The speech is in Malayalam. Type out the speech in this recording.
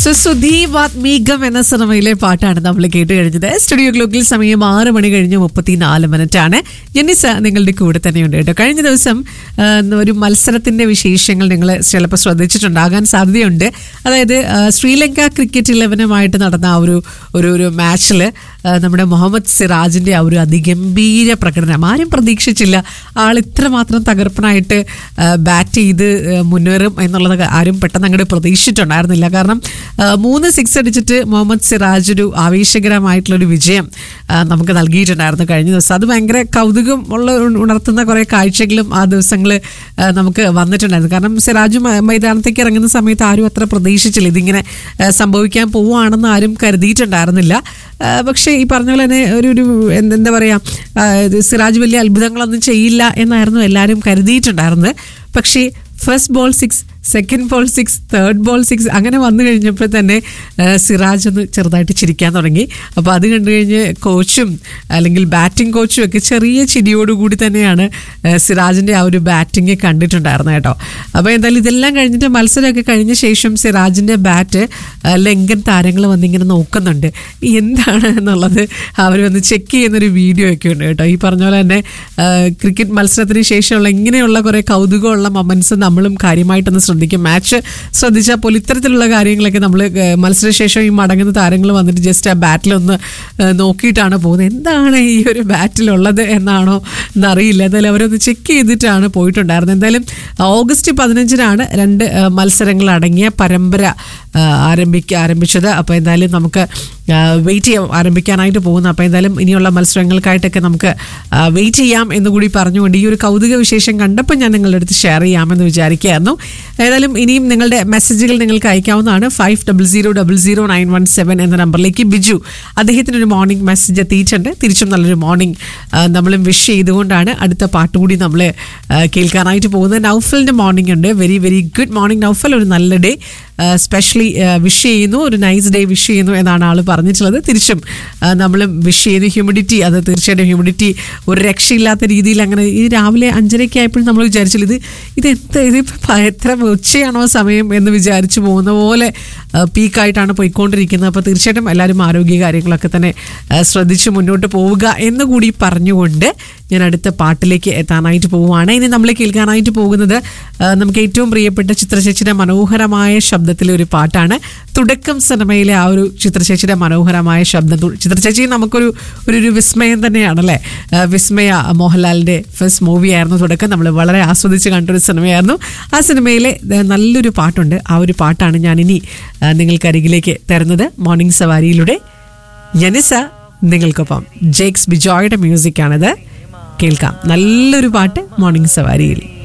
സോ സുധീവാത്മീകം എന്ന സിനിമയിലെ പാട്ടാണ് നമ്മൾ കേട്ട് കഴിഞ്ഞത് സ്റ്റുഡിയോ ക്ലോക്കിൽ സമയം ആറ് മണി കഴിഞ്ഞ് മുപ്പത്തിനാല് മിനിറ്റ് ആണ് ജെന്നിസ നിങ്ങളുടെ കൂടെ തന്നെയുണ്ട് കേട്ടോ കഴിഞ്ഞ ദിവസം ആ, ഒരു മത്സരത്തിന്റെ വിശേഷങ്ങൾ നിങ്ങൾ ചിലപ്പോൾ ശ്രദ്ധിച്ചിട്ടുണ്ടാകാൻ സാധ്യതയുണ്ട് അതായത് ആ, ശ്രീലങ്ക ക്രിക്കറ്റ് ഇലവനുമായിട്ട് നടന്ന ആ ഒരു ഒരു ഒരു മാച്ചിൽ നമ്മുടെ മുഹമ്മദ് സിറാജിന്റെ ആ ഒരു അതിഗംഭീര പ്രകടനം ആരും പ്രതീക്ഷിച്ചില്ല ആൾ ഇത്രമാത്രം തകർപ്പനായിട്ട് ബാറ്റ് ചെയ്ത് ആ, മുന്നേറും എന്നുള്ളത് ആരും പെട്ടെന്ന് അങ്ങോട്ട് പ്രതീക്ഷിച്ചിട്ടുണ്ടായിരുന്നില്ല കാരണം ആ, മൂന്ന് സിക്സ് അടിച്ചിട്ട് മുഹമ്മദ് സിറാജ് ഒരു ആവേശകരമായിട്ടുള്ളൊരു വിജയം ആ, നമുക്ക് നൽകിയിട്ടുണ്ടായിരുന്നു കഴിഞ്ഞ ദിവസം അത് ഭയങ്കര കൗതുകം ഉള്ള ഉണർത്തുന്ന കുറേ കാഴ്ചകളും ആ ദിവസങ്ങൾ നമുക്ക് വന്നിട്ടുണ്ടായിരുന്നു കാരണം സിറാജ് മ- മൈതാനത്തേക്ക് ഇറങ്ങുന്ന സമയത്ത് ആരും അത്ര പ്രതീക്ഷിച്ചില്ല ഇതിങ്ങനെ ആ, സംഭവിക്കാൻ പോവുകയാണെന്ന് ആരും കരുതിയിട്ടുണ്ടായിരുന്നില്ല ആ, പക്ഷേ ഈ പറഞ്ഞ പോലെ തന്നെ ഒരു ഒരു എന്ത് എന്താ പറയുക സിറാജ് വലിയ അത്ഭുതങ്ങളൊന്നും ചെയ്യില്ല എന്നായിരുന്നു എല്ലാവരും കരുതിയിട്ടുണ്ടായിരുന്നത് പക്ഷേ first ball six second ball six third ball six അങ്ങനെ വന്നു കഴിഞ്ഞപ്പോൾ തന്നെ ആ, സിറാജ് ഒന്ന് ചെറുതായിട്ട് ചിരിക്കാൻ തുടങ്ങി അപ്പോൾ അത് കണ്ടു കഴിഞ്ഞ് കോച്ചും അല്ലെങ്കിൽ ബാറ്റിംഗ് കോച്ചും ഒക്കെ ചെറിയ ചിരിയോടുകൂടി തന്നെയാണ് ആ, സിറാജിൻ്റെ ആ ഒരു ബാറ്റിംഗ് കണ്ടിട്ടുണ്ടായിരുന്നത് കേട്ടോ അപ്പോൾ എന്തായാലും ഇതെല്ലാം കഴിഞ്ഞിട്ട് മത്സരമൊക്കെ കഴിഞ്ഞ ശേഷം സിറാജിൻ്റെ ബാറ്റ് ആ, ലങ്കൻ താരങ്ങൾ വന്നിങ്ങനെ നോക്കുന്നുണ്ട് എന്താണ് എന്നുള്ളത് അവർ വന്ന് ചെക്ക് ചെയ്യുന്നൊരു വീഡിയോ ഒക്കെ ഉണ്ട് കേട്ടോ ഈ പറഞ്ഞ പോലെ തന്നെ ആ, ക്രിക്കറ്റ് മത്സരത്തിന് ശേഷമുള്ള ഇങ്ങനെയുള്ള കുറേ കൗതുകമുള്ള മൊമെന്റ്സ് നമ്മളും കാര്യമായിട്ടൊന്ന് ശ്രദ്ധിക്കും മാച്ച് ശ്രദ്ധിച്ചാൽ പോലും ഇത്തരത്തിലുള്ള കാര്യങ്ങളൊക്കെ നമ്മൾ മത്സരശേഷം ഈ മടങ്ങുന്ന താരങ്ങൾ വന്നിട്ട് ജസ്റ്റ് ആ ബാറ്റിലൊന്ന് ആ, നോക്കിയിട്ടാണ് പോകുന്നത് എന്താണ് ഈ ഒരു ബാറ്റിലുള്ളത് എന്നാണോ എന്നറിയില്ല എന്തായാലും അവരൊന്ന് ചെക്ക് ചെയ്തിട്ടാണ് പോയിട്ടുണ്ടായിരുന്നത് എന്തായാലും ഓഗസ്റ്റ് പതിനഞ്ചിനാണ് രണ്ട് ആ, മത്സരങ്ങൾ അടങ്ങിയ പരമ്പര ആ, ആരംഭിക്ക ആരംഭിച്ചത് അപ്പോൾ എന്തായാലും നമുക്ക് വെയിറ്റ് ചെയ്യാം ആരംഭിക്കാനായിട്ട് പോകുന്നു അപ്പോൾ എന്തായാലും ഇനിയുള്ള മത്സരങ്ങൾക്കായിട്ടൊക്കെ നമുക്ക് വെയിറ്റ് ചെയ്യാം എന്ന് കൂടി പറഞ്ഞുകൊണ്ട് ഈ ഒരു കൗതുക വിശേഷം കണ്ടപ്പോൾ ഞാൻ നിങ്ങളുടെ അടുത്ത് ഷെയർ ചെയ്യാമെന്ന് വിചാരിക്കുകയായിരുന്നു ഏതായാലും ഇനിയും നിങ്ങളുടെ മെസ്സേജുകൾ നിങ്ങൾക്ക് അയക്കാവുന്നതാണ് five double zero double zero nine one seven എന്ന നമ്പറിലേക്ക് ബിജു അദ്ദേഹത്തിന് ഒരു മോർണിംഗ് മെസ്സേജ് എത്തിയിട്ടുണ്ട് തിരിച്ചും നല്ലൊരു മോർണിംഗ് നമ്മളും വിഷ് ചെയ്തുകൊണ്ടാണ് അടുത്ത പാട്ട് കൂടി നമ്മൾ കേൾക്കാനായിട്ട് പോകുന്നത് നൗഫലിൻ്റെ മോർണിംഗ് ഉണ്ട് very very good morning Naufal ഒരു നല്ല ഡേ സ്പെഷ്യലി വിഷ് ചെയ്യുന്നു ഒരു നൈസ് ഡേ വിഷ് ചെയ്യുന്നു എന്നാണ് ആൾ പറഞ്ഞിട്ടുള്ളത് തിരിച്ചും ആ, നമ്മളും വിഷ് ചെയ്യുന്നു ഹ്യൂമിഡിറ്റി അത് തീർച്ചയായിട്ടും ഹ്യൂമിഡിറ്റി ഒരു രക്ഷയില്ലാത്ത രീതിയിൽ അങ്ങനെ ഈ രാവിലെ അഞ്ചരയ്ക്ക് ആയപ്പോഴും നമ്മൾ വിചാരിച്ചില്ല ഇത് ഇത് എന്ത് ഇതിപ്പോൾ എത്ര ഉച്ചയാണോ സമയം എന്ന് വിചാരിച്ചു പോകുന്ന പോലെ പീക്കായിട്ടാണ് പോയിക്കൊണ്ടിരിക്കുന്നത് അപ്പോൾ തീർച്ചയായിട്ടും എല്ലാവരും ആരോഗ്യ കാര്യങ്ങളൊക്കെ തന്നെ ആ, ശ്രദ്ധിച്ച് മുന്നോട്ട് പോവുക എന്ന് കൂടി പറഞ്ഞുകൊണ്ട് ഞാൻ അടുത്ത പാട്ടിലേക്ക് എത്താനായിട്ട് പോവുകയാണ് ഇനി നമ്മൾ കേൾക്കാനായിട്ട് പോകുന്നത് ആ, നമുക്ക് ഏറ്റവും പ്രിയപ്പെട്ട ചിത്രചേച്ചിയുടെ മനോഹരമായ ശബ്ദത്തിലെ ഒരു പാട്ടാണ് തുടക്കം സിനിമയിലെ ആ ഒരു ചിത്രചേച്ചിയുടെ മനോഹരമായ ശബ്ദം തു- ചിത്രചേച്ചി നമുക്കൊരു ഒരു ഒരു വിസ്മയം തന്നെയാണല്ലേ ആ, വിസ്മയ മോഹൻലാലിൻ്റെ ഫസ്റ്റ് മൂവി ആയിരുന്നു തുടക്കം നമ്മൾ വളരെ ആസ്വദിച്ച് കണ്ടൊരു സിനിമയായിരുന്നു ആ സിനിമയിലെ ആ, നല്ലൊരു പാട്ടുണ്ട് ആ ഒരു പാട്ടാണ് ഞാൻ ഇനി ആ, നിങ്ങൾക്കരികിലേക്ക് തരുന്നത് മോർണിംഗ് സവാരിയിലൂടെ ജനിസ നിങ്ങൾക്കൊപ്പം ജേക്സ് ബിജോയുടെ മ്യൂസിക്കാണിത് കേൾക്കാം നല്ലൊരു പാട്ട് മോർണിംഗ് സവാരിയിൽ